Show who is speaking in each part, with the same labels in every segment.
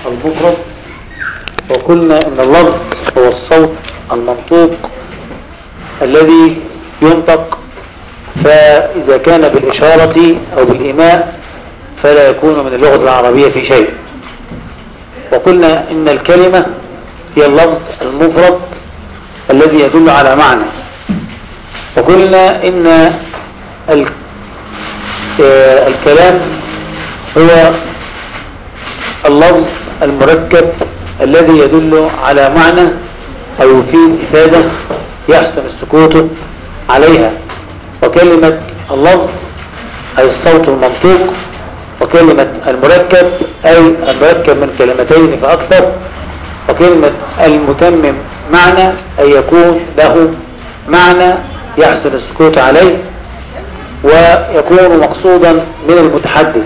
Speaker 1: المفرد وقلنا ان اللفظ هو الصوت المنطوق الذي ينطق فإذا كان بالإشارة أو بالإيماء فلا يكون من اللغة العربية في شيء وقلنا إن الكلمة هي اللفظ المفرد الذي يدل على معنى وقلنا إن ال- آه، الكلام هو اللفظ المركب الذي يدل على معنى أو يفيد إفادة يحسن السكوت عليها وكلمة اللفظ أي الصوت المنطوق وكلمة المركب أي المركب من كلمتين فأكثر وكلمة المتمم معنى أي يكون له معنى يحسن السكوت عليه ويكون مقصودا من المتحدث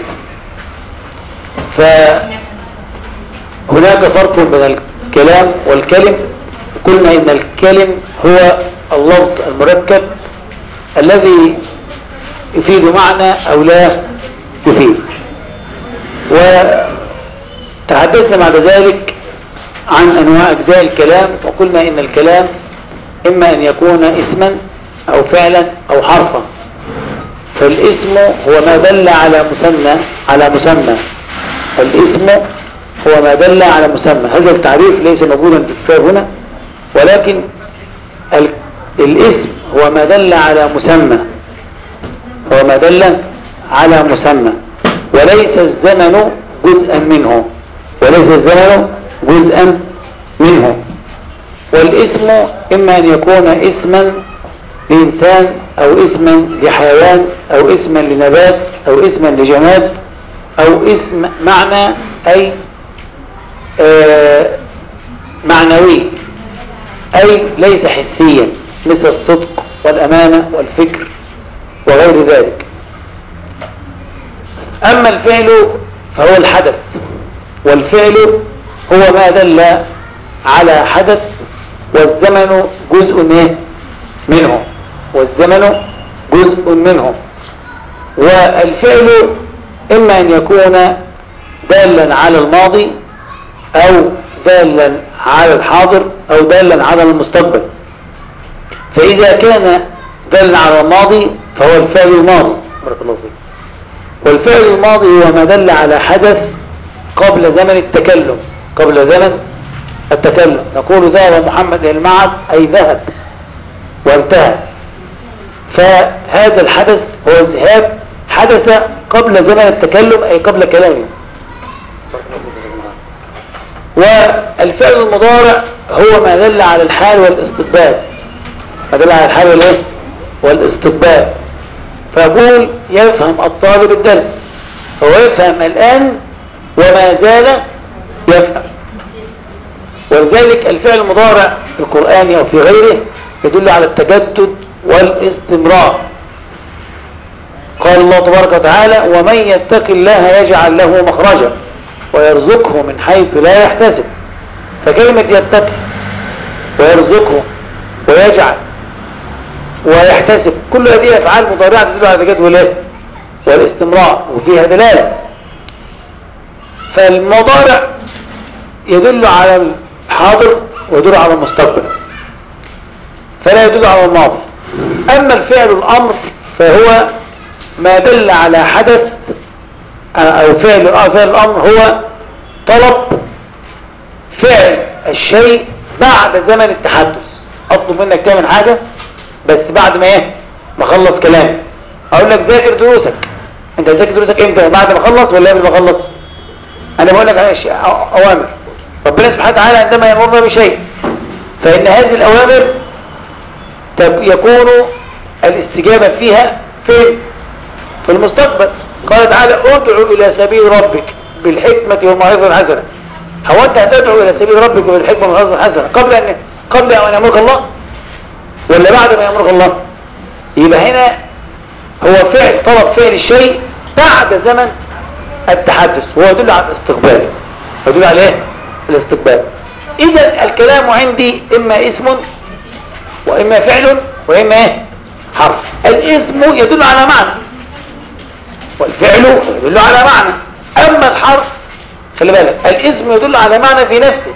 Speaker 1: فهناك فرق بين الكلام والكلم قلنا إن الكلم هو اللفظ المركب الذي يفيد معنى أو لا يفيد وتحدثنا بعد ذلك عن أنواع أجزاء الكلام وقلنا إن الكلام إما أن يكون اسما أو فعلا أو حرفا فالاسم هو ما دل على مسمى على مسمى الاسم هو ما دل على مسمى هذا التعريف ليس موجودا في الكتاب هنا ولكن ال- الاسم هو ما دل على مسمى هو ما دل على مسمى وليس الزمن جزءا منه وليس الزمن جزءا منه والاسم إما أن يكون اسما لإنسان أو اسما لحيوان أو اسما لنبات أو اسما لجماد أو اسم معنى أي آه معنوي أي ليس حسيا مثل الصدق والأمانة والفكر وغير ذلك أما الفعل فهو الحدث والفعل هو ما دل على حدث والزمن جزء إيه؟ منه والزمن جزء منه والفعل إما أن يكون دالا على الماضي أو دالا على الحاضر أو دالا على المستقبل فإذا كان دالا على الماضي فهو الفعل الماضي بارك الله فيك والفعل الماضي هو ما دل على حدث قبل زمن التكلم قبل زمن التكلم نقول ذهب محمد إلى المعهد أي ذهب وانتهى فهذا الحدث هو الذهاب حدث قبل زمن التكلم أي قبل كلامه والفعل المضارع هو ما دل على الحال والاستقبال ما دل على الحال والايه والاستقبال فيقول يفهم الطالب الدرس هو يفهم الآن وما زال يفهم ولذلك الفعل المضارع في القرآن أو في غيره يدل على التجدد والاستمرار قال الله تبارك وتعالى ومن يتق الله يجعل له مخرجا ويرزقه من حيث لا يحتسب فكلمة يتقي ويرزقه ويجعل ويحتسب كل هذه أفعال مضارعة تدل على التجدد والايه والاستمرار وفيها دلالة فالمضارع يدل على الحاضر ويدل على المستقبل فلا يدل على الماضي أما الفعل الأمر فهو ما دل على حدث أو فعل آه فعل الأمر هو طلب فعل الشيء بعد زمن التحدث أطلب منك تعمل حاجة بس بعد ما ايه ما اخلص كلامي اقول لك ذاكر دروسك انت ذاكر دروسك امتى بعد ما اخلص ولا قبل ما اخلص انا بقول لك على أشياء- أو- اوامر ربنا سبحانه وتعالى عندما يامرنا بشيء فان هذه الاوامر تك- يكون الاستجابه فيها فين في المستقبل قال تعالى ادعو الى سبيل ربك بالحكمه والموعظه الحسنه هو انت هتدعو الى سبيل ربك بالحكمه والموعظه الحسنه قبل ان قبل ان يامرك الله ولا بعد ما يأمرك الله يبقى هنا هو فعل طلب فعل الشيء بعد زمن التحدث هو يدل على الاستقبال يدل على ايه الاستقبال اذا الكلام عندي اما اسم واما فعل واما ايه حرف الاسم يدل على معنى والفعل يدل على معنى اما الحرف خلي بالك الاسم يدل على معنى في نفسه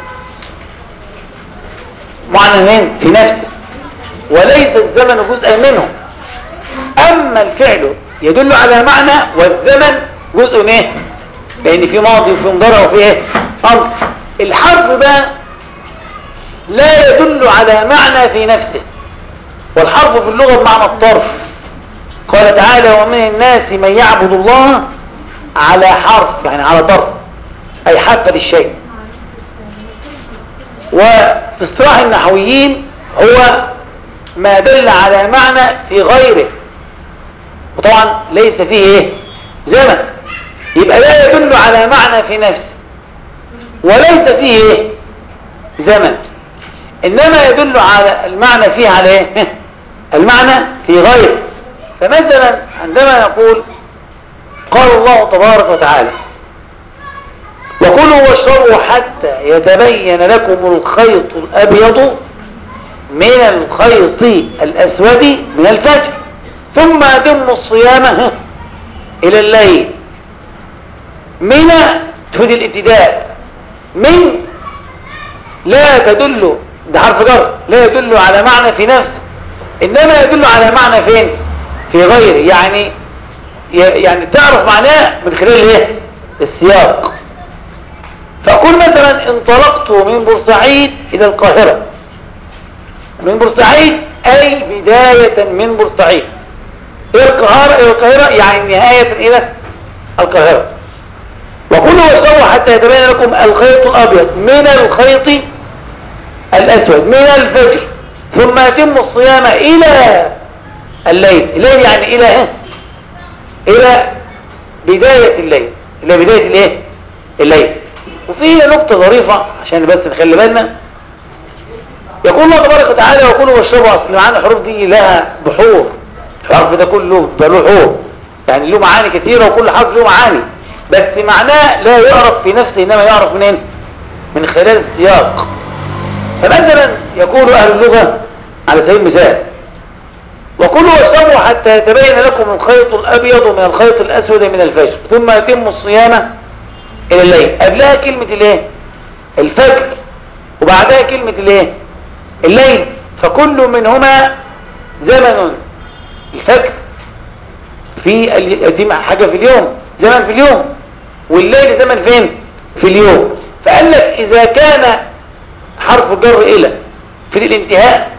Speaker 1: معنى مين في نفسه وليس الزمن جزءا منه اما الفعل يدل على معنى والزمن جزء منه لان في ماضي وفي مضارع وفي ايه امر الحرف بقى لا يدل على معنى في نفسه والحرف في اللغة بمعنى الطرف قال تعالى ومن الناس من يعبد الله على حرف يعني على طرف أي حافة للشيء وفي اصطلاح النحويين هو ما دل على معنى في غيره وطبعا ليس فيه ايه زمن يبقى لا يدل على معنى في نفسه وليس فيه ايه زمن انما يدل على المعنى فيه على ايه المعنى في غيره فمثلا عندما نقول قال الله تبارك وتعالى وكلوا واشربوا حتى يتبين لكم الخيط الأبيض من الخيط الأسود من الفجر ثم أتموا الصيام إلى الليل من تفيد الابتداء من لا تدل ده حرف جر لا يدل على معنى في نفسه إنما يدل على معنى فين في غيره يعني يعني تعرف معناه من خلال الايه السياق فأقول مثلا انطلقت من بورسعيد إلى القاهرة من بورسعيد أي بداية من بورسعيد إلى القاهرة إلى القاهرة يعني نهاية إلى القاهرة وكلوا واشربوا حتى يتبين لكم الخيط الأبيض من الخيط الأسود من الفجر ثم يتم الصيام إلى الليل الليل يعني إلى إيه؟ إلى بداية الليل إلى بداية الإيه؟ الليل وفي نقطة ظريفة عشان بس نخلي بالنا يقول الله تبارك وتعالى وكلوا واشربوا أصل معانا الحروف دي لها بحور الحرف ده كله ده له حور يعني له معاني كثيرة وكل حرف له معاني بس معناه لا يعرف في نفسه إنما يعرف منين من خلال السياق فمثلا يقول أهل اللغة على سبيل المثال وكلوا واشربوا حتى يتبين لكم الخيط الأبيض من الخيط الأسود من الفجر ثم يتم الصيام إلى الليل قبلها كلمة الايه الفجر وبعدها كلمة الايه الليل فكل منهما زمن الفجر في ال- دي حاجة في اليوم زمن في اليوم والليل زمن فين في اليوم فقال لك إذا كان حرف جر إلى في الانتهاء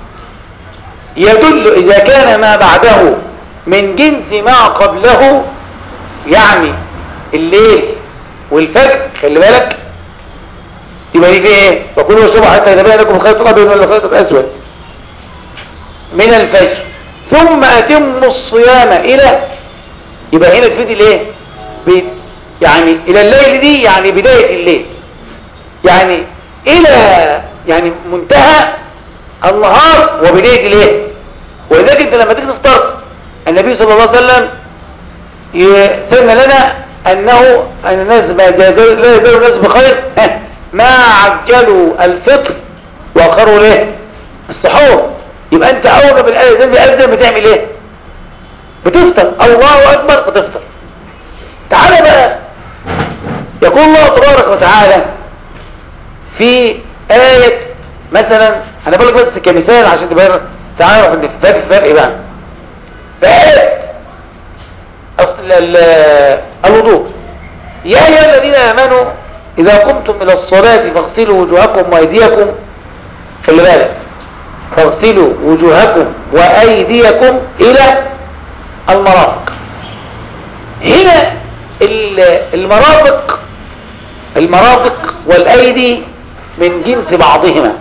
Speaker 1: يدل إذا كان ما بعده من جنس ما قبله يعني الليل والفجر خلي بالك يبقى دي في ايه وكلوا واشربوا حتى يتبين لكم الخيط الابيض من الخيط الاسود من الفجر ثم اتموا الصيام الى يبقى هنا تفيد الايه بي- يعني الى الليل دي يعني بدايه الليل يعني الى يعني منتهى النهار وبدايه الايه ولذلك انت لما تيجي تفطر النبي صلى الله عليه وسلم يسن لنا انه ان الناس ما يزال- لا يزال الناس بخير ها، ما عجلوا الفطر واخروا ليه السحور يبقى انت اول ما بالايه زي بيأذن بتعمل ايه بتفطر الله اكبر بتفطر تعالى بقى يقول الله تبارك وتعالى في آية مثلا انا بقول لك بس كمثال عشان تبقى تعرف ان في فرق بقى في آية أصل ال- الوضوء يا أيها الذين آمنوا إذا قمتم إلى الصلاة فاغسلوا وجوهكم وأيديكم خلي بالك فاغسلوا وجوهكم وأيديكم إلى المرافق هنا ال- المرافق المرافق والأيدي من جنس بعضهما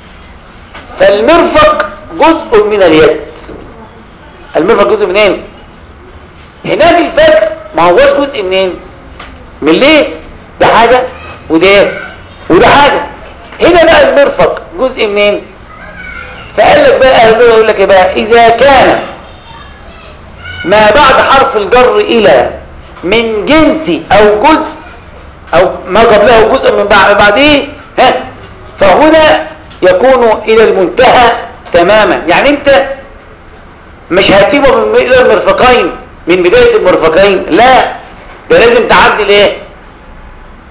Speaker 1: فالمرفق جزء من اليد المرفق جزء منين هناك الفجر ما هوش جزء منين من ليه ده حاجة وده إيه؟ وده حاجة هنا بقى المرفق جزء منين فقال لك بقى اهل اللغة يقول لك ايه بقى اذا كان ما بعد حرف الجر الى من جنس او جزء او ما قبله جزء من بعد بعديه ها فهنا يكون الى المنتهى تماما يعني انت مش هتسيبه من الى المرفقين من بداية المرفقين لا ده لازم تعدي الايه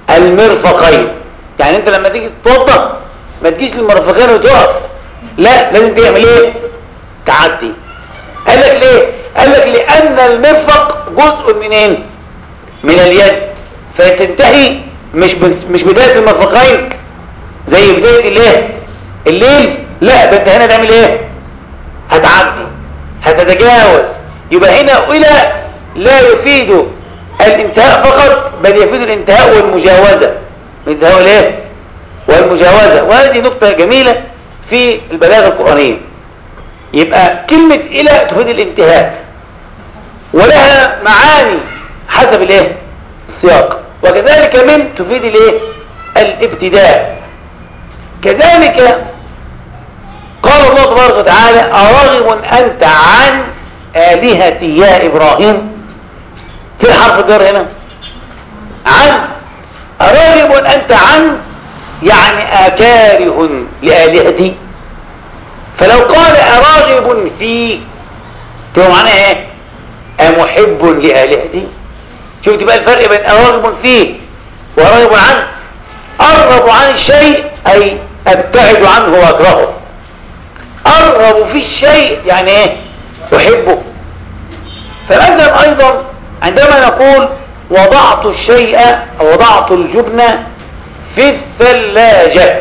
Speaker 1: المرفقين يعني انت لما تيجي تتوضا ما تجيش للمرفقين وتقف لا لازم تعمل ايه تعدي قال لك ليه قال لك لان المرفق جزء منين من اليد فتنتهي مش مش بدايه المرفقين زي بدايه الايه الليل لا ده انت هنا تعمل ايه هتعدي هتتجاوز يبقى هنا الى لا يفيد الانتهاء فقط بل يفيد الانتهاء والمجاوزه الانتهاء والايه والمجاوزه وهذه نقطه جميله في البلاغه القرانيه يبقى كلمه الى تفيد الانتهاء ولها معاني حسب الايه السياق وكذلك من تفيد الايه الابتداء كذلك قال الله تبارك وتعالى أراغب أنت عن آلهتي يا إبراهيم في حرف الجر هنا عن أراغب أنت عن يعني أكاره لآلهتي فلو قال أراغب في تبقى معناها ايه أمحب لآلهتي شفت بقى الفرق بين أراغب فيه وراغب عنه أرغب عن الشيء أي أبتعد عنه وأكرهه أرغب في الشيء يعني إيه أحبه فمثلا أيضا عندما نقول وضعت الشيء أو وضعت الجبن في الثلاجة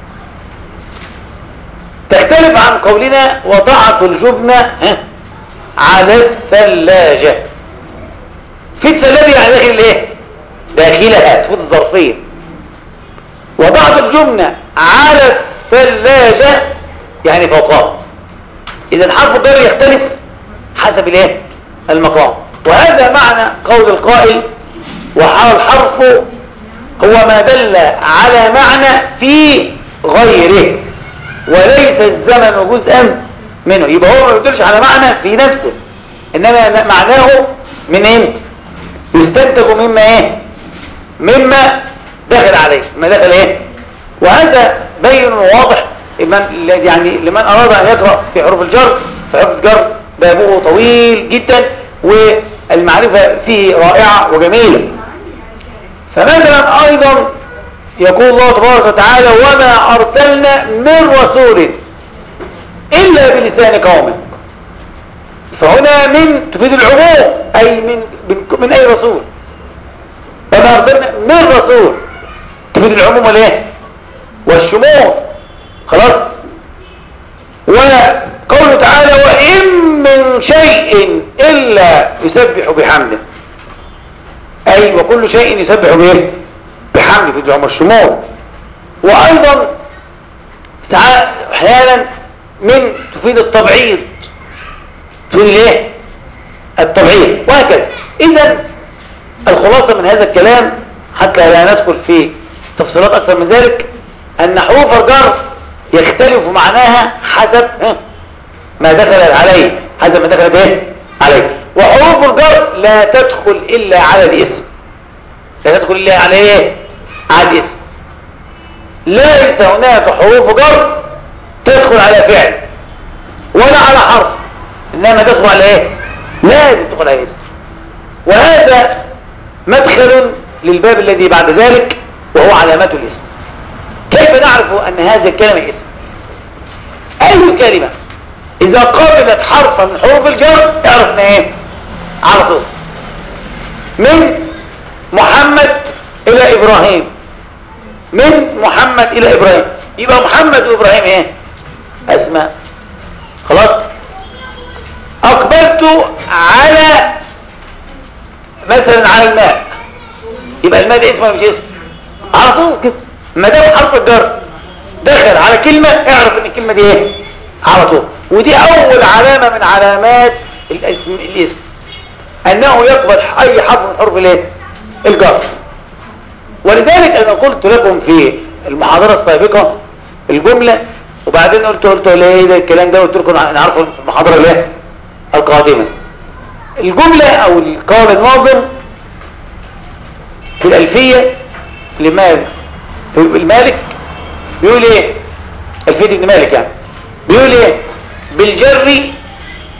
Speaker 1: تختلف عن قولنا وضعت الجبن على الثلاجة في الثلاجة يعني داخل الايه داخلها تفوت الظرفية وضعت الجبن على الثلاجة يعني فوقها اذا حرف الجر يختلف حسب الايه المقام وهذا معنى قول القائل وحال الحرف هو ما دل على معنى في غيره وليس الزمن جزءا منه يبقى هو ما يدلش على معنى في نفسه انما معناه من ايه يستنتج مما ايه مما دخل عليه ما دخل ايه وهذا بين وواضح لمن يعني لمن اراد ان يقرا في حروف الجر فحروف الجر بابه طويل جدا والمعرفه فيه رائعه وجميله فمثلا ايضا يقول الله تبارك وتعالى وما ارسلنا من رسول الا بلسان قومه فهنا من تفيد العموم اي من من, من اي رسول وما ارسلنا من رسول تفيد العموم والايه والشمول خلاص وقوله تعالى وان من شيء الا يسبح بحمده اي وكل شيء يسبح به بحمده في العمر الشمول وايضا ساعات احيانا من تفيد التبعيض تفيد الايه التبعيض وهكذا اذا الخلاصه من هذا الكلام حتى لا ندخل في تفصيلات اكثر من ذلك ان حروف الجر يختلف معناها حسب ما دخل عليه حسب ما دخل به عليه وحروف الجر لا تدخل الا على الاسم لا تدخل الا على ايه على الاسم ليس هناك حروف جر تدخل على فعل ولا على حرف انما تدخل على ايه لازم تدخل على اسم وهذا مدخل للباب الذي بعد ذلك وهو علامات الاسم كيف نعرف ان هذه الكلمة اسم اي كلمة اذا قابلت حرفا من حروف الجر اعرفنا ايه على طول من محمد الى ابراهيم من محمد الى ابراهيم يبقى محمد وابراهيم ايه اسماء خلاص اقبلت على مثلا على الماء يبقى الماء ده اسمه ولا مش اسم على طول كده ما دام حرف الجر دخل على كلمة اعرف ان الكلمة دي ايه على طول ودي اول علامة من علامات الاسم الاسم انه يقبل اي حرف من حروف الايه الجر ولذلك انا قلت لكم في المحاضرة السابقة الجملة وبعدين قلت قلت ليه ده الكلام ده قلت لكم نعرفه في المحاضرة الايه القادمة الجملة او القول الناظم في الالفية لمالك في المالك بيقول ايه الفيد ابن مالك يعني بيقول ايه بالجر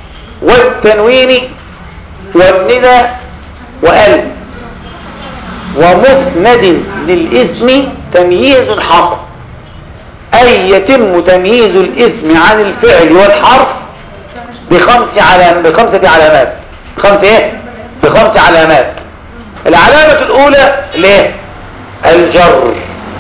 Speaker 1: والتنوين والندى وال ومسند للاسم تمييز حصل أي يتم تمييز الاسم عن الفعل والحرف بخمس علام بخمسة علامات خمس ايه بخمس علامات العلامة الأولى ليه الجر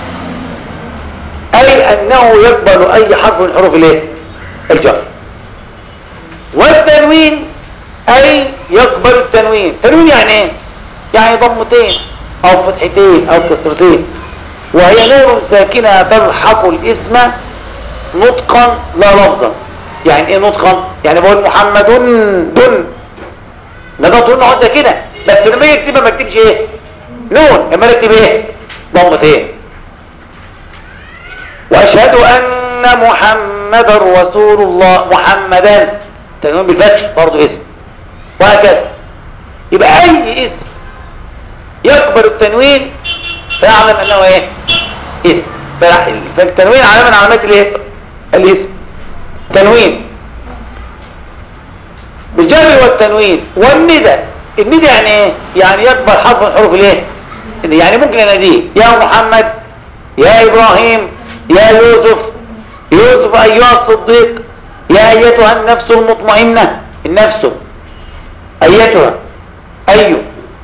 Speaker 1: أي أنه يقبل أي حرف من حروف الايه الجر والتنوين أي يقبل التنوين تنوين يعني ايه يعني ضمتين أو فتحتين أو كسرتين وهي نور ساكنة تلحق الاسم نطقا لا لفظا يعني ايه نطقا يعني بقول محمد دن نقدر تقول نقعد كده بس لما يكتبها ما اكتبش ايه نون اما اكتب ايه ضمتين واشهد ان محمدا رسول الله محمدا تنوين بالفتح برضه اسم وهكذا يبقى اي اسم يقبل التنوين فيعلم انه ايه اسم فالتنوين علامه من علامات الايه الاسم تنوين بالجر والتنوين والندى الندى يعني ايه يعني يقبل حرف من حروف الايه يعني ممكن اناديه يا محمد يا ابراهيم يا يوسف يوسف ايها الصديق يا ايتها النفس المطمئنه النفس ايتها اي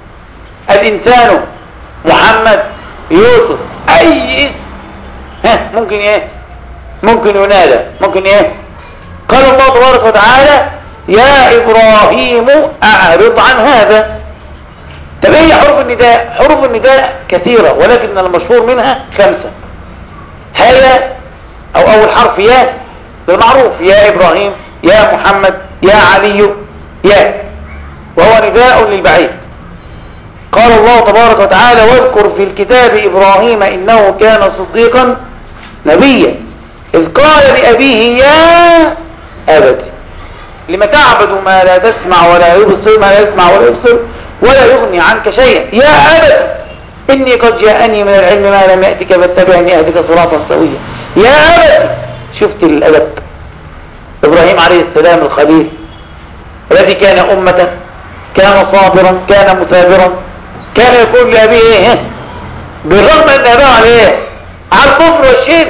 Speaker 1: الانسان محمد يوسف اي اسم ها ممكن ايه ممكن ينادى ممكن ايه قال الله تبارك وتعالى يا ابراهيم اعرض عن هذا طب ايه حروف النداء حروف النداء كثيرة ولكن المشهور منها خمسة هيا او اول حرف يا بالمعروف يا ابراهيم يا محمد يا علي يا وهو نداء للبعيد قال الله تبارك وتعالى واذكر في الكتاب إبراهيم إنه كان صديقا نبيا إذ قال لأبيه يا أبت لما تعبد ما لا تسمع ولا يبصر ما لا يسمع ولا يبصر ولا يغني عنك شيئا يا أبت إني قد جاءني من العلم ما لم يأتك فاتبعني أهدك صراطا سويا يا أبت شفت الأدب إبراهيم عليه السلام الخليل الذي كان أمة كان صابرا كان مثابرا كان يقول لأبيه ايه بالرغم ان اباه على ايه على الكفر والشرك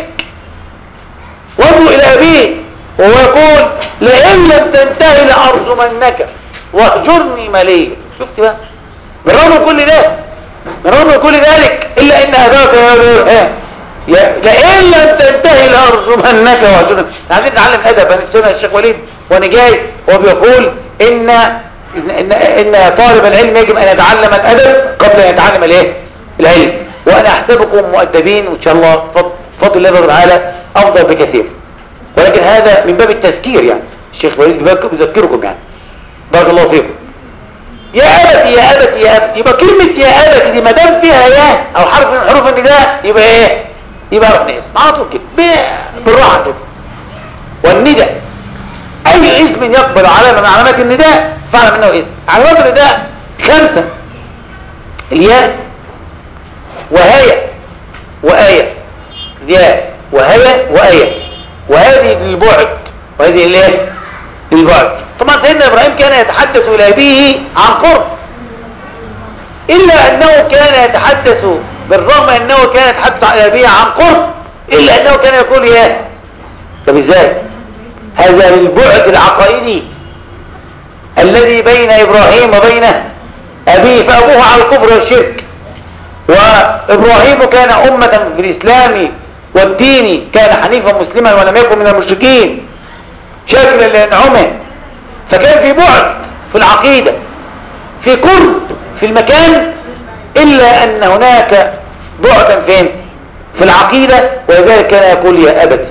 Speaker 1: وضوا الى ابيه وهو يقول لئن لم تنتهي لارجمنك واهجرني مليا شفت بقى بالرغم من كل ده بالرغم من كل ذلك الا ان اباه كان يقول ايه لئن لم تنتهي لارجمنك واهجرني عايزين نتعلم ادب انا سمع الشيخ وليد وانا جاي وهو بيقول ان إن, إن طالب العلم يجب أن يتعلم الأدب قبل أن يتعلم الايه العلم وأنا أحسبكم مؤدبين وإن شاء الله فضل الله تعالى أفضل بكثير ولكن هذا من باب التذكير يعني الشيخ وليد يذكركم يعني بارك الله فيكم يا أبتي يا أبتي يا أبتي يبقى كلمة يا أبتي دي ما دام فيها يا أو حرف من حروف النداء يبقى إيه يبقى رفع اسم على طول كده بالراحة كده والنداء أي اسم يقبل علامة من علامات النداء فعلا منه اسم علامات النداء خمسة الياء وهي وآية ياء وهي وآية وهذه للبعد وهذه الايه للبعد طبعا سيدنا إبراهيم كان يتحدث إلى أبيه عن قرب إلا أنه كان يتحدث بالرغم أنه كان يتحدث إلى أبيه عن قرب إلا أنه كان يقول يا طب إزاي هذا للبعد العقائدي الذي بين إبراهيم وبين أبيه فأبوه على الكفر والشرك وإبراهيم كان أمة في الإسلام والدين كان حنيفا مسلما ولم يكن من المشركين شاكرا لأنعمه فكان في بعد في العقيدة في قرب في المكان إلا أن هناك بعدا فين في العقيدة ولذلك كان يقول يا أبتي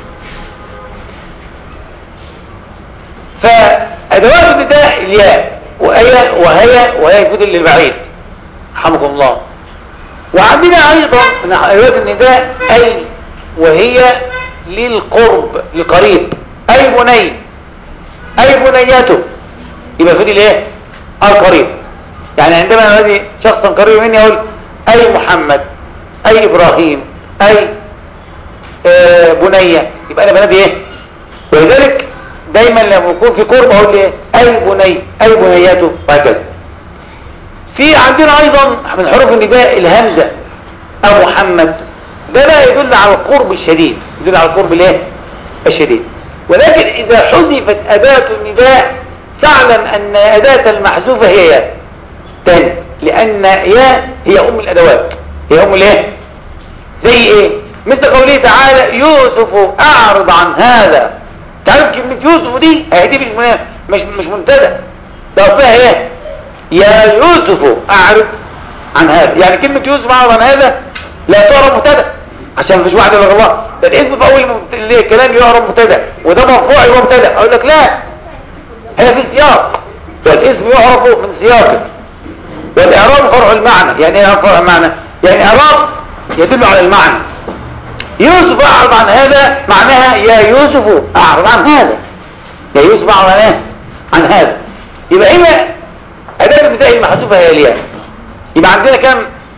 Speaker 1: فأدوات النداء الياء وهي وهي وهي يفيد للبعيد رحمكم الله وعندنا أيضا من أدوات النداء أي وهي للقرب لقريب أي بني أي بنيته يبقى يفيد الايه القريب يعني عندما أنادي شخصا قريب مني أقول أي محمد أي إبراهيم أي آه بنية يبقى أنا بنادي إيه ولذلك دايما لما يكون في قرب اقول ايه اي بني اي بنياته وهكذا في عندنا ايضا من حروف النداء الهمزة ابو محمد ده لا يدل على القرب الشديد يدل على القرب الايه الشديد ولكن اذا حذفت اداة النداء فاعلم ان اداة المحذوفة هي ياء تاني لان ياء هي ام الادوات هي ام الايه زي ايه مثل قوله تعالى يوسف اعرض عن هذا تعرف كلمة يوسف دي هي دي مش مش مش منتدى ده فيها ايه يا يوسف اعرض عن هذا يعني كلمة يوسف اعرض عن هذا لا تعرف مبتدا عشان مفيش واحد الا الله ده الاسم في اول الكلام يعرف مبتدا وده مرفوع يبقى مبتدا اقول لك لا هي في سياق والاسم يعرف من سياقه والاعراب فرع المعنى يعني ايه فرع المعنى يعني اعراب يدل على المعنى يوسف اعرض عن هذا معناها يا يوسف اعرض عن هذا يا يوسف اعرض عن ايه عن هذا يبقى هنا اداه البدايه المحذوفه هي الياء يبقى عندنا كم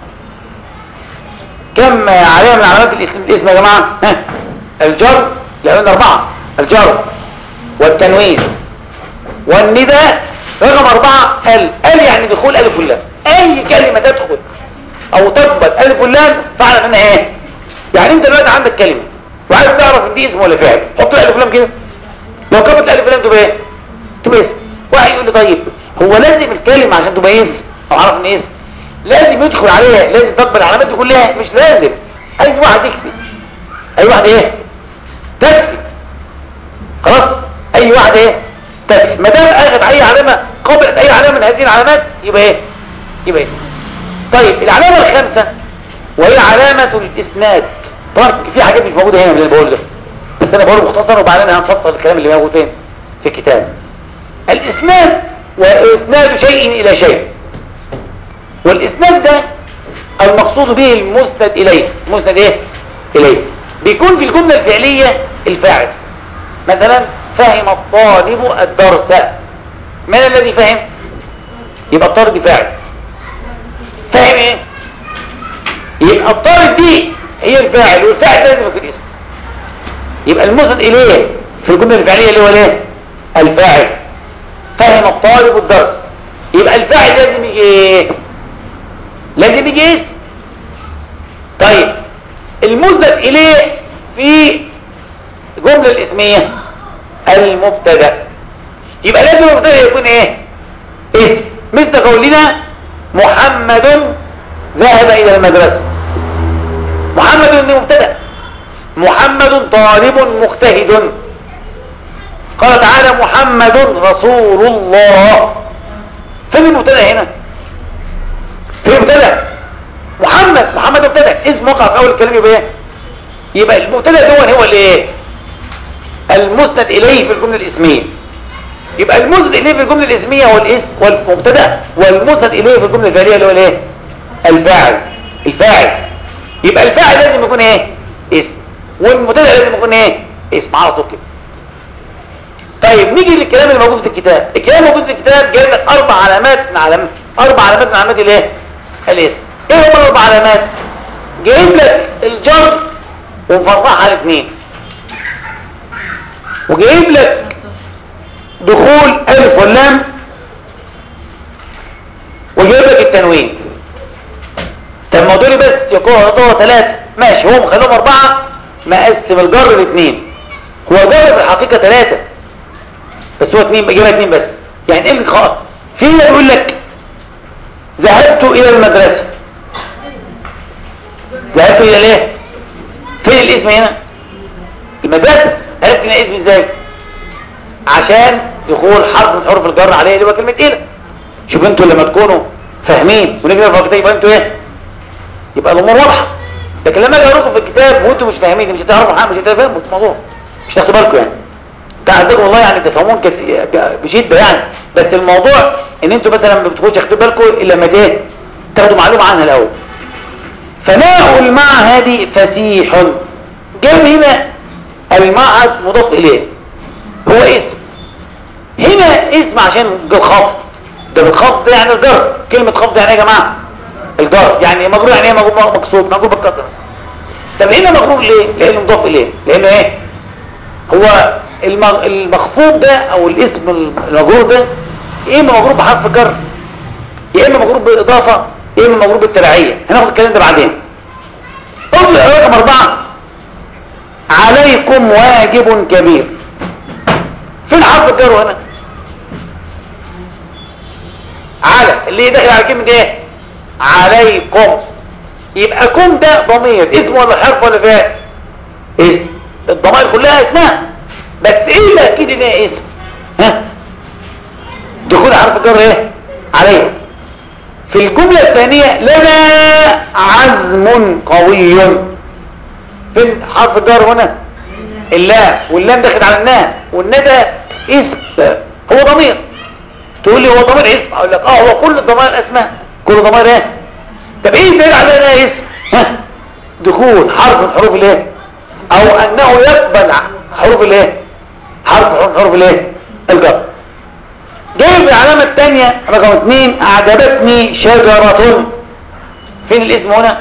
Speaker 1: كم علامه من علامات الاسم الاسم يا جماعه ها الجر لان اربعه الجر والتنوين والنداء رقم أربعة ال ال يعني دخول ألف واللام أي كلمة تدخل أو تثبت ألف واللام فاعلم إنها إيه يعني أنت دلوقتي عندك كلمة وعايز تعرف إن دي اسم ولا فعل حط الألف واللام كده لو كتبت الألف واللام تبقى إيه تبقى اسم واحد يقول لي طيب هو لازم الكلمة عشان تبقى اسم أو أعرف إن اسم لازم يدخل عليها لازم تقبل العلامات دي كلها مش لازم أي واحد يكفي أي واحد إيه تكفي خلاص أي واحد إيه تكفي ما دام أخذ أي علامة قبلت أي علامة من هذه العلامات يبقى إيه يبقى اسم طيب العلامة الخامسة وهي علامة الإسناد طبعا في حاجات مش موجودة هنا من اللي بقول ده بس أنا بقوله مختصر وبعدين هنفصل الكلام اللي موجود فين في الكتاب الإسناد وإسناد شيء إلى شيء والإسناد ده المقصود به المسند إليه المسند إيه؟ إليه بيكون في الجملة الفعلية الفاعل مثلا فهم الطالب الدرس من الذي فهم؟ يبقى الطالب فاعل فاهم ايه؟ يبقى الطالب دي هي الفاعل والفاعل لازم يكون اسم يبقى المسند إليه في الجملة الفعلية اللي هو الايه؟ الفاعل فهم الطالب الدرس يبقى الفاعل لازم يجي ايه؟ لازم يجي اسم طيب المسند اليه في الجمله الاسميه المبتدا يبقى لازم المبتدا يكون ايه اسم مثل قولنا محمد ذهب الى المدرسه محمد دي مبتدا محمد طالب مجتهد قال تعالى محمد رسول الله فين المبتدا هنا في مبتدا محمد محمد مبتدا اسم وقع في اول الكلام يبقى ايه يبقى المبتدا ده هو الايه المسند اليه في الجمله الاسميه يبقى المسند اليه في الجمله الاسميه هو الاسم والمبتدا والمسند اليه في الجمله الفعليه اللي هو الايه الفاعل الفاعل يبقى الفاعل لازم يكون ايه اسم والمبتدا لازم يكون ايه اسم على طول كده طيب نيجي للكلام اللي موجود في الكتاب الكلام الموجود في الكتاب جايب لك اربع علامات من علامات اربع علامات من علامات الايه الاسم ايه هم الاربع علامات جايب لك الجر ومفرحها على اثنين وجايب لك دخول الف واللام وجايب لك التنوين طب ما دول بس يكونوا ثلاثة ماشي هو مخليهم اربعة مقسم الجر لاثنين هو الجر في الحقيقة ثلاثة بس هو اثنين جايبها اثنين بس يعني ايه الخاص في يقول لك ذهبت الى المدرسة ذهبت الى ليه فين الاسم هنا المدرسة عرفت ان اسم ازاي عشان دخول حرف من حروف الجر عليه اللي هو كلمة الى شوف انتوا لما تكونوا فاهمين ونجي نفرق يبقى انتوا ايه يبقى الامور واضحه لكن لما اجي اقول لكم في الكتاب وانتوا مش فاهمين مش هتعرفوا حاجه مش هتفهموا الموضوع مش تاخدوا بالكم يعني انت عندكم والله يعني تفهمون بشده يعني بس الموضوع ان انتوا مثلا ما بتخشوا تاخدوا بالكم الا لما ايه تاخدوا معلومه عنها الاول فماء المعهد فسيح جاب هنا المعهد مضاف اليه هو اسم هنا اسم عشان الخفض ده بالخفض يعني الجر كلمه خفض يعني ايه يا جماعه الجر يعني مجرور يعني ايه مقصود مجرور بالكسره طب هنا مجرور ليه لانه مضاف اليه لانه ايه هو المخفوض ده او الاسم المجرور ده ايه مجرور بحرف جر يا اما مجرور بالاضافه يا اما مجرور بالتبعيه هناخد الكلام ده بعدين قول رقم اربعه عليكم واجب كبير فين حرف الجر هنا على اللي داخل على كلمه ايه عليكم يبقى كم ده ضمير اسم ولا حرف ولا فاعل اسم الضمائر كلها اسمها بس ايه اللي اكيد ان هي اسم ها دخول حرف الجر ايه عليه في الجملة الثانية لنا عزم قوي فين حرف الجر هنا اللام واللام داخل على النام والندى اسم هو ضمير تقول لي هو ضمير اسم اقول لك اه هو كل الضمائر اسماء كل ضمائر ايه طب ايه دليل على انها اسم ها دخول حرف من حروف الايه او انه يقبل حروف الايه حرف من حروف الايه الجر جايب العلامة الثانية رقم اثنين اعجبتني شجرة فين الاسم هنا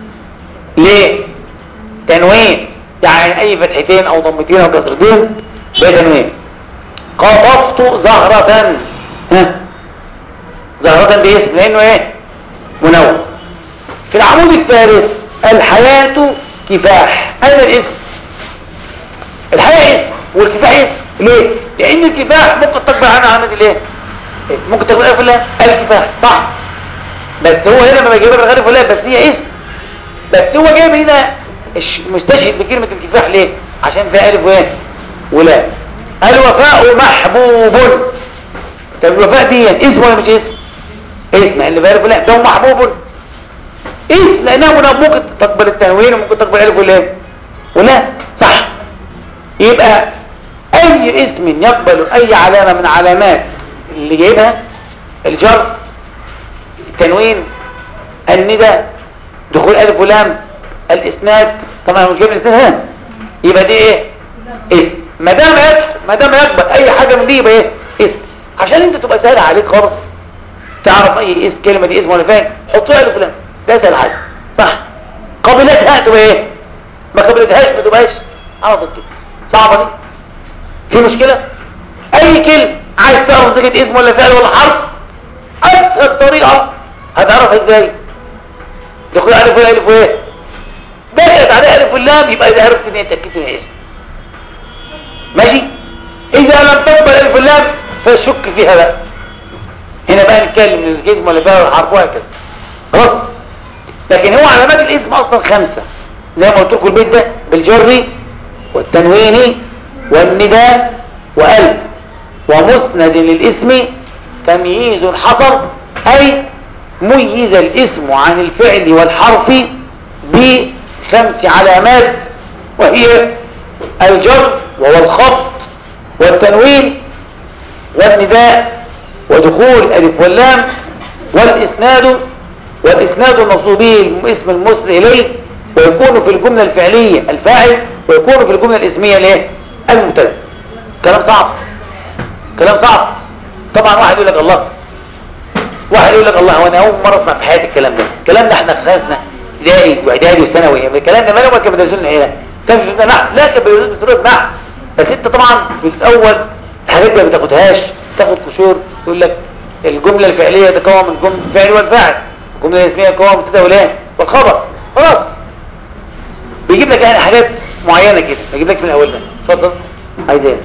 Speaker 1: ليه تنوين يعني اي فتحتين او ضمتين او كسرتين ده تنوين قطفت زهرة ها زهرة باسم لانه ايه منون في العمود الثالث الحياة كفاح هذا الاسم الحياة اسم والكفاح اسم ليه لان الكفاح ممكن تقبل عنها عمد الايه ممكن تقبل الف الله الكفاح صح بس هو هنا ما بيجيبها بالغالب ولا بس هي اسم بس هو جايب هنا مستشهد بكلمة الكفاح ليه عشان فيها الف وايه ولا الوفاء محبوب طب الوفاء دي اسم ولا مش اسم اسم اللي بيعرف ولا ده محبوب اسم لانها هنا ممكن تقبل التنوين وممكن تقبل الف ولا ولا صح يبقى اي اسم يقبل اي علامة من علامات اللي جايبها الجر التنوين الندى دخول الف ولام الاسناد طبعا مش جايب الاسناد هنا يبقى دي ايه اسم ما دام يدخل ما دام يقبل اي حاجه من دي يبقى ايه اسم عشان انت تبقى سهل عليك خالص تعرف اي اسم كلمه دي اسم ولا فين حطها الف ولام ده سهل حاجه صح قبلتها تبقى ايه ما قبلتهاش ما تبقاش على طول كده صعبه دي في مشكله اي كلمه عايز تعرف تجد اسم ولا فعل ولا حرف اسهل طريقه هتعرفها ازاي دخول الف والالف وايه دخلت عليه الف واللام يبقى اذا عرفت ان هي تاكيد ان اسم ماشي اذا لم تقبل الف واللام فشك فيها بقى هنا بقى نتكلم من الجسم ولا فعل ولا حرف وهكذا خلاص لكن هو علامات الاسم اصلا خمسه زي ما قلت لكم البيت ده بالجر والتنوين والنداء والف ومسند للاسم تمييز حصل أي ميز الاسم عن الفعل والحرف بخمس علامات وهي الجر وهو الخط والتنوين والنداء ودخول الف واللام والاسناد والاسناد المقصود به اسم المسند اليه ويكون في الجمله الفعليه الفاعل ويكون في الجمله الاسميه الايه المبتدا كلام صعب كلام صعب طبعا واحد يقول لك الله واحد يقول لك الله وانا اول مره اسمع في حياتي الكلام ده الكلام ده احنا خلصنا ابتدائي واعدادي وثانوي الكلام ده ما لو كان بيدرسوا لنا ايه كان في نحو لا كان بيدرسوا لنا نحو بس انت طبعا في الاول الحاجات دي ما بتاخدهاش تاخد قشور يقول لك الجمله الفعليه تتكون من جمله الفعل والفاعل الجمله الاسميه تتكون من مبتدا والايه والخبر خلاص بيجيب لك يعني حاجات معينه كده بيجيب لك من الاول ده اتفضل عايز ايه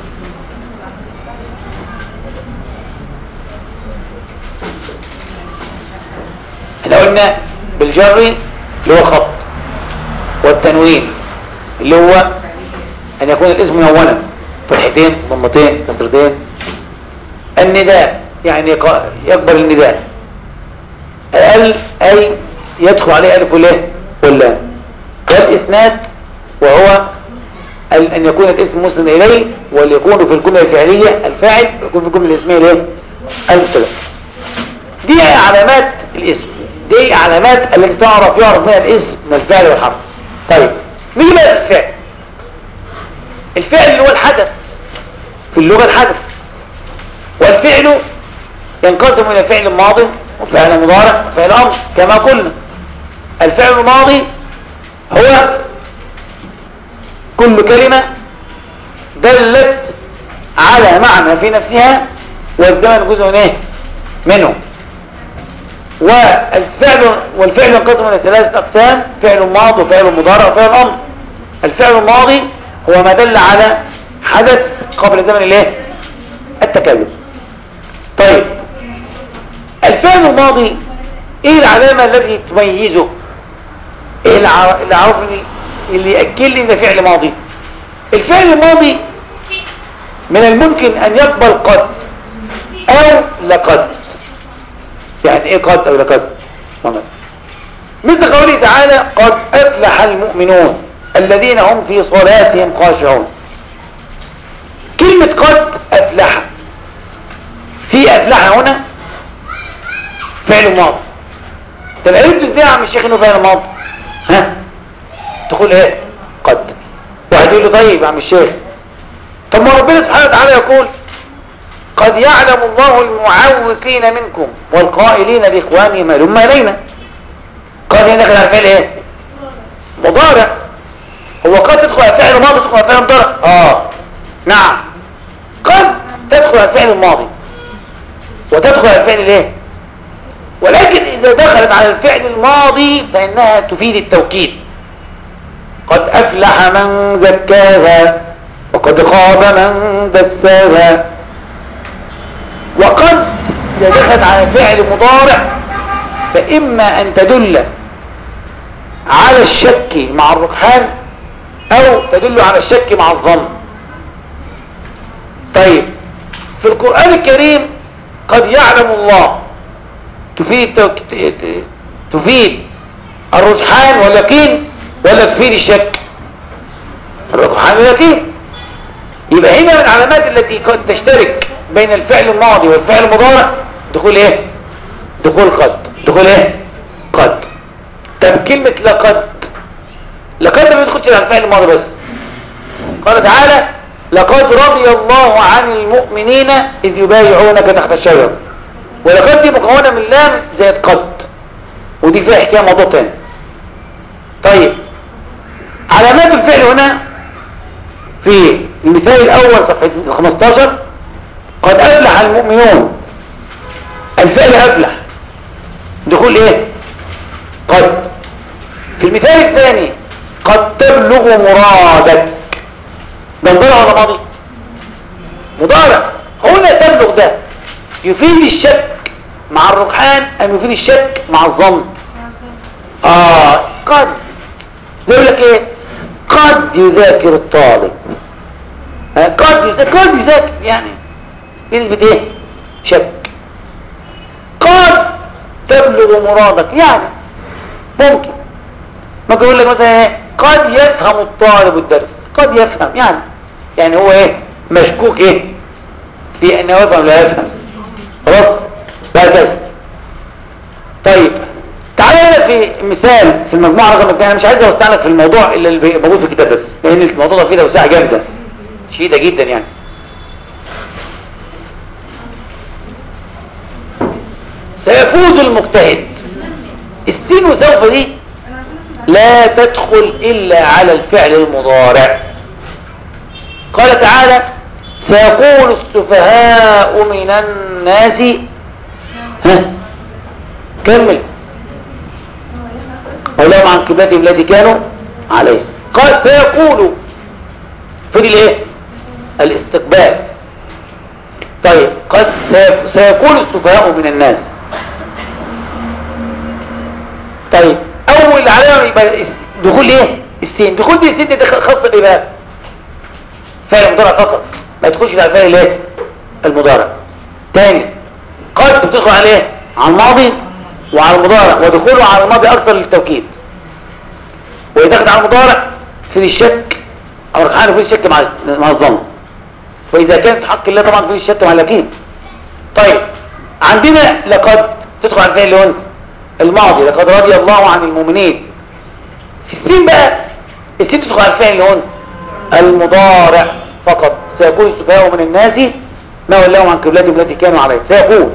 Speaker 1: احنا قلنا بالجر اللي هو الخط والتنوين اللي هو ان يكون الاسم منونا فتحتين ضمتين كسرتين النداء يعني يقبل النداء ال اي يدخل عليه الف والايه واللام والاسناد وهو ان يكون الاسم مسند اليه وليكون في الجمله الفعليه الفاعل ويكون في الجمله الاسميه الايه المبتدا دي علامات الاسم دي علامات التي تعرف يعرف منها الاسم من الفعل والحرف طيب نيجي بقى الفعل الفعل اللي هو الحدث في اللغة الحدث والفعل ينقسم إلى فعل ماضي وفعل مضارع وفعل أمر كما قلنا الفعل الماضي هو كل كلمة دلت على معنى في نفسها والزمن جزء من ايه منه والفعل والفعل ينقسم الى ثلاثه اقسام فعل ماضي وفعل مضارع وفعل امر الفعل الماضي هو ما دل على حدث قبل زمن الايه التكلم طيب الفعل الماضي ايه العلامه التي تميزه ايه الع- اللي عرفني اللي ياكد لي ان ده فعل ماضي الفعل الماضي من الممكن ان يقبل قد او لقد يعني ايه قد او لقد تمام. مثل قوله تعالى قد افلح المؤمنون الذين هم في صلاتهم خاشعون كلمة قد افلح في افلح هنا فعل ماضي طب عرفت ازاي يا عم الشيخ انه فعل ماضي ها تقول ايه قد واحد يقول له طيب يا عم الشيخ طب ما ربنا سبحانه وتعالى يقول قد يعلم الله المعوقين منكم والقائلين لاخوانهم هلم الينا قال هنا داخل على فعل ايه مضارع هو قد تدخل على فعل ماضي تدخل على فعل مضارع اه نعم قد تدخل على الفعل الماضي وتدخل على الفعل الايه ولكن اذا دخلت على الفعل الماضي فانها تفيد التوكيد قد افلح من زكاها وقد خاب من دساها وقد اذا دخلت على فعل مضارع فاما ان تدل على الشك مع الركحان او تدل على الشك مع الظن طيب في القرآن الكريم قد يعلم الله تفيد تفيد الرجحان واليقين ولا تفيد الشك الرجحان واليقين يبقى هنا من العلامات التي قد تشترك بين الفعل الماضي والفعل المضارع دخول ايه دخول قد دخول ايه قد طب كلمة لقد لقد ما يدخلش على الفعل الماضي بس قال تعالى لقد رضي الله عن المؤمنين إذ يبايعونك تحت الشجرة ولقد دي مكونة من لام زائد قد ودي فيها حكاية موضوع تاني طيب علامات الفعل هنا في المثال الأول صفحة 15 قد أفلح المؤمنون الفعل أفلح دخول إيه قد في المثال الثاني قد تبلغ مرادك ده مضارع ولا ماضي مضارع هنا تبلغ ده يفيد الشك مع الرجحان ام يفيد الشك مع الظن اه قد يقول لك ايه قد يذاكر الطالب آه، قد يذاكر قد يذاكر يعني بنسبة ايه شك قد تبلغ مرادك يعني ممكن ممكن يقول لك مثلا ايه قد يفهم الطالب الدرس قد يفهم يعني يعني هو ايه مشكوك ايه في انه يفهم لا يفهم خلاص وهكذا طيب تعالى هنا في مثال في المجموعه رقم اثنين انا مش عايز اوسع لك في الموضوع الا اللي موجود في الكتاب بس لان الموضوع ده فيه توسعه جامده شديده جدا يعني سيفوز المجتهد السين وسوف دي لا تدخل إلا على الفعل المضارع قال تعالى سيقول السفهاء من الناس ها كمل ولهم عن كباتهم التي كانوا عليه قال سيقول فدي الايه الاستقبال طيب قد سيف- سيقول السفهاء من الناس طيب اول علامه يبقى الس- دخول ايه السين دخول دي السين دي خاصه بايه بقى فعل مضارع فقط ما يدخلش على الفعل الايه المضارع تاني قد بتدخل على ايه على الماضي وعلى المضارع ودخوله على الماضي اكثر للتوكيد ويدخل على المضارع في الشك او ركعان في الشك مع مع الظن واذا كانت حق الله طبعا في الشك مع اليقين طيب عندنا لقد تدخل على الفعل اللي هو الماضي لقد رضي الله عن المؤمنين في السين بقى السين تدخل على الفعل اللي هو المضارع فقط سيقول السفهاء من الناس ما ولاهم عن قبلتهم التي كانوا عليها سيقول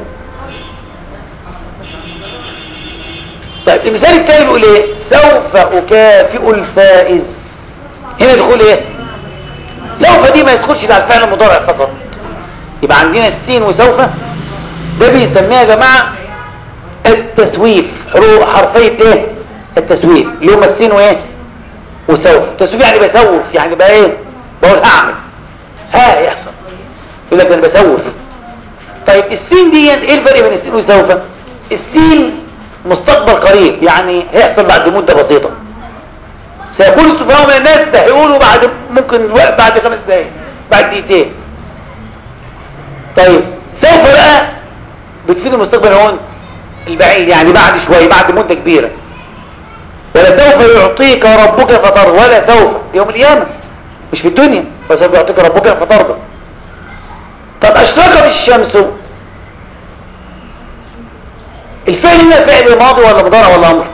Speaker 1: طيب المثال التاني بيقول ايه سوف اكافئ الفائز هنا دخول ايه سوف دي ما يدخلش على الفعل المضارع فقط يبقى عندنا السين وسوف ده بيسميها يا جماعه التسويف حروف حرفي ايه التسويف اللي هم السين وايه وسوف التسويف يعني بسوف يعني بقى ايه بقول هعمل ها يحصل يقول لك انا بسوف طيب السين دي ايه الفرق بين السين وسوف السين مستقبل قريب يعني هيحصل بعد مدة بسيطة سيكون السفهاء من الناس ده هيقولوا بعد ممكن بعد خمس دقايق بعد دقيقتين طيب سوف بقى بتفيد المستقبل هون البعيد يعني بعد شوية بعد مدة كبيرة ولا سوف يعطيك ربك فترضى ولا سوف يوم القيامة مش في الدنيا فسوف يعطيك ربك فترضى طب اشرقت الشمس الفعل هنا فعل ماضي ولا مضارع ولا امر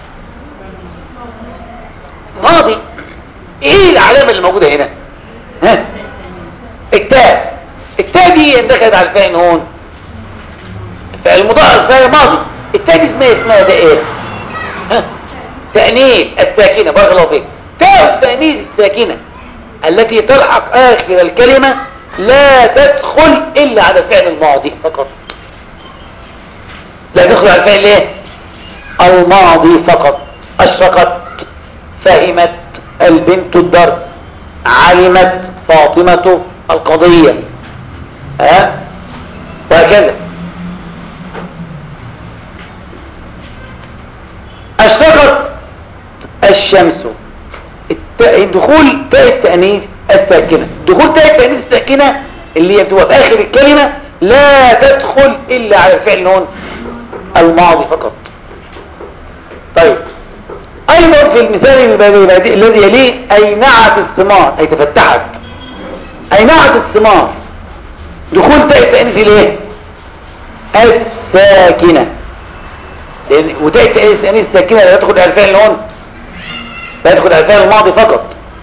Speaker 1: ماضي ايه العلامة اللي موجودة هنا ها التاء التاء دي دخلت على الفعل هون فعل مضارع فعل ماضي التاء دي اسمها اسمها ده ايه ها تأنيث الساكنة بارك الله فيك تاء التأنيث الساكنة التي تلحق آخر الكلمة لا تدخل إلا على الفعل الماضي فقط لا تدخل على الفعل ايه الماضي فقط أشرقت فهمت البنت الدرس علمت فاطمة القضية ها وهكذا أشرقت الشمس الت- دخول تاء التأنيث الساكنة دخول تاء التأنيث الساكنة اللي هي بتبقى في آخر الكلمة لا تدخل إلا على الفعل هون الماضي فقط طيب أيضا في المثال البديهي الذي يليه أينعت الثمار أي تفتحت أينعت الثمار دخول تاء التأنيث ليه الساكنة لأن وتاء التأنيث الساكنة لا يدخل على الفعل هون لا يدخل على الفعل الماضي فقط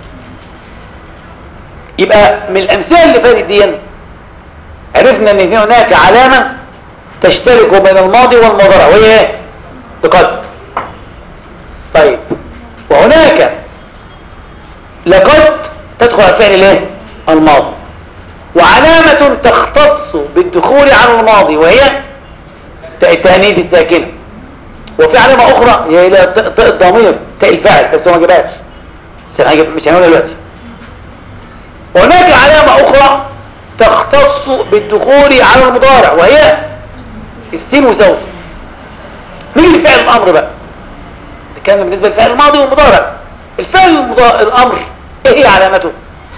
Speaker 1: يبقى من الأمثلة اللي فاتت دي عرفنا ان في هناك علامة تشترك بين الماضي والمضارع وهي ايه لقد طيب وهناك لقد تدخل على الفعل الايه الماضي وعلامة تختص بالدخول على الماضي وهي تاء التانيث الساكنة وفي علامة أخرى هي إلى تاء الضمير تاء الفاعل بس هو ما جابهاش بس هنجيب- مش هنقولها دلوقتي وهناك علامة أخرى تختص بالدخول على المضارع وهي السين وسوف نيجي لفعل الأمر بقى كان بالنسبة للفعل الماضي والمضارع الفعل المضارع الأمر إيه هي علامته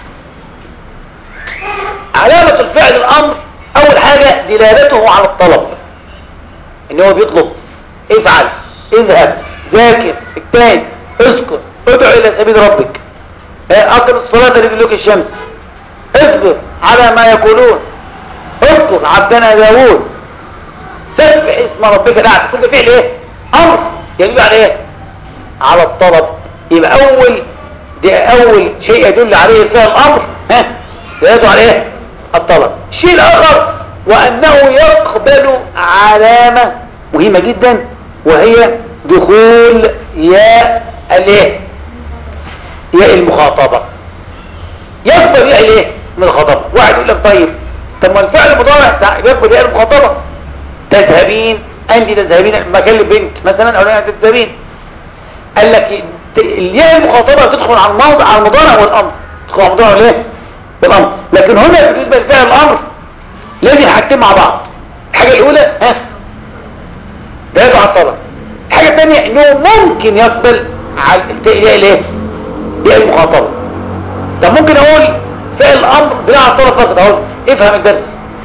Speaker 1: علامة الفعل الأمر أول حاجة دلالته على الطلب إن هو بيطلب افعل اذهب ذاكر اجتهد اذكر ادعو إلى سبيل ربك اه، أقم الصلاة لدلوك الشمس اصبر على ما يقولون اذكر عبدنا داوود سبح اسم ربك الاعلى كل ده فعل ايه امر يدل على ايه على الطلب يبقى اول دي اول شيء يدل عليه الفعل الامر ها يدل على ايه الطلب الشيء الاخر وانه يقبل علامه مهمه جدا وهي دخول ياء الايه ياء المخاطبه يقبل ياء الايه من الخطبه واحد يقول لك طيب طب ما الفعل المضارع ساعة يقبل ياء المخاطبه تذهبين انت تذهبين مكان لبنت مثلا او لا تذهبين قال لك ت- الياء المخاطبه تدخل على الموضع على المضارع والامر تدخل على المضارع ليه بالامر لكن هنا بالنسبه لفعل الامر لازم حاجتين مع بعض الحاجه الاولى ها ده يدعو على الطلب الحاجه الثانيه انه ممكن يقبل على الياء الايه ياء المخاطبه طب ممكن اقول فعل الامر بناء على الطلب فقط اقول افهم الدرس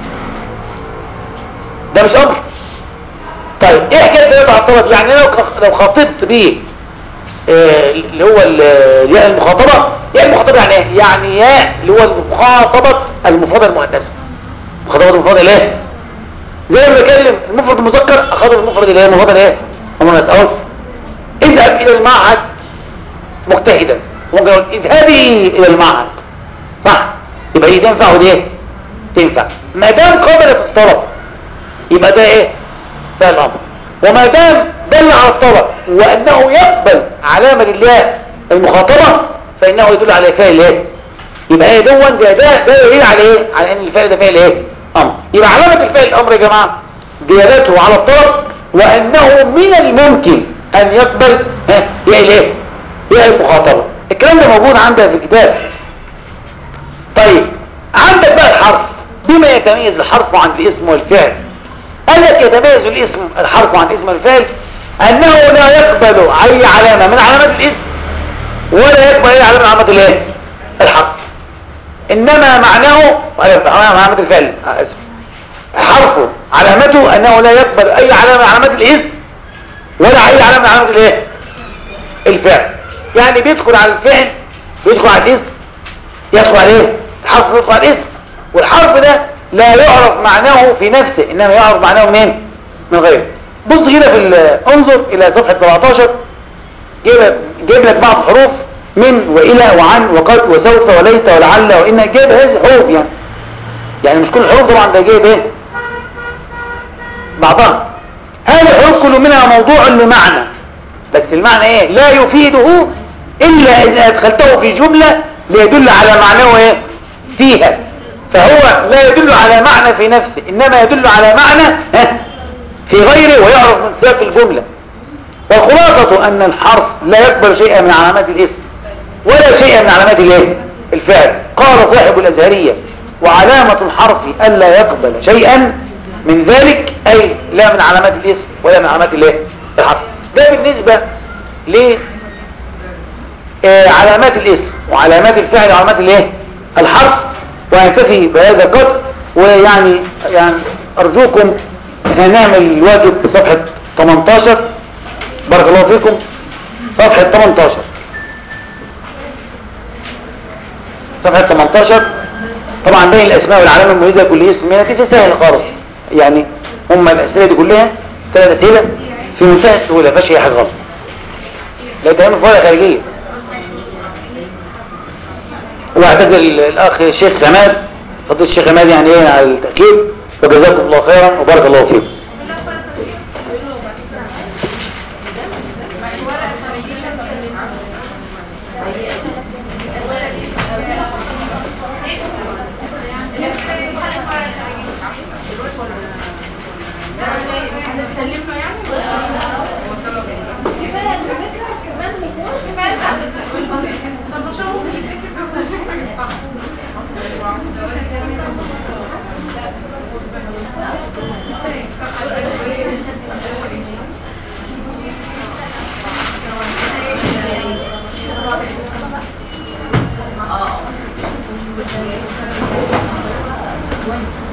Speaker 1: ده مش امر طيب ايه حكايه ده على الطلب يعني لو لو خاطبت بيه آه، اللي هو ال- الياء المخاطبه ياء المخاطبه يعني ايه يعني ياء اللي هو المخاطبه المفرده المؤنثه مخاطبه المفرده ليه زي ما بكلم المفرد المذكر اخاطب المفرد اللي هي المفرد ايه المؤنث اقول اذهب الى المعهد مجتهدا ممكن اقول اذهبي الى المعهد صح يبقى دي تنفع ودي ايه تنفع ما دام قبلت الطلب يبقى ده ايه ده الامر وما دام دل على الطلب وانه يقبل علامه لله المخاطبه فانه يدل على فعل ايه يبقى ايه دون ده ده ده يدل على ايه على ان الفعل ده فعل ايه امر يبقى علامه الفعل الامر يا جماعه دلالته على الطلب وأنه من الممكن أن يقبل ها يا إليه يا المخاطبة الكلام ده موجود عندك في الكتاب طيب عندك بقى الحرف بما يتميز الحرف عن الاسم والفعل قال لك يتميز الاسم الحرف عن الاسم والفعل أنه لا يقبل أي علامة من علامات الاسم ولا يقبل أي علامة من علامات الايه الحرف إنما معناه علامة الفعل اسف حرفه علامته أنه لا يقبل أي علامة من علامات الاسم ولا أي علامة من علامات الايه الفعل يعني بيدخل على الفعل بيدخل على الاسم يدخل عليه الحرف يدخل على الاسم والحرف ده لا يعرف معناه في نفسه إنما يعرف معناه منين من غيره بص هنا في ال- انظر إلى صفحة 17 جيب جيب لك بعض حروف من وإلى وعن وقد وسوف وليت ولعل وإن جيب هذه حروف يعني يعني مش كل الحروف طبعا ده جايب ايه بعضها هذه الحروف كل منها موضوع لمعنى بس المعنى ايه لا يفيده الا اذا ادخلته في جملة ليدل على معناه ايه فيها فهو لا يدل على معنى في نفسه انما يدل على معنى ها، في غيره ويعرف من سياق الجملة والخلاصة ان الحرف لا يقبل شيئا من علامات الاسم ولا شيئا من علامات الايه الفعل قال صاحب الازهرية وعلامة الحرف الا يقبل شيئا من ذلك اي لا من علامات الاسم ولا من علامات الايه الحرف ده بالنسبة ل آه، علامات الاسم وعلامات الفعل وعلامات الايه الحرف وينتفي بهذا القدر ويعني يعني ارجوكم احنا نعمل الواجب بصفحة 18 بارك الله فيكم صفحة 18 صفحة 18 طبعا باقي الاسماء والعلامة المميزة كل اسم منها دي سهل خالص يعني هم الاسئله دي كلها ثلاث اسئله في منتهى السهوله ما فيهاش اي حاجه غلط لا تعمل فوائد خارجيه واعتذر الاخ الشيخ عماد فضيله الشيخ عماد يعني ايه على التاكيد وجزاكم الله خيرا وبارك الله فيكم
Speaker 2: اه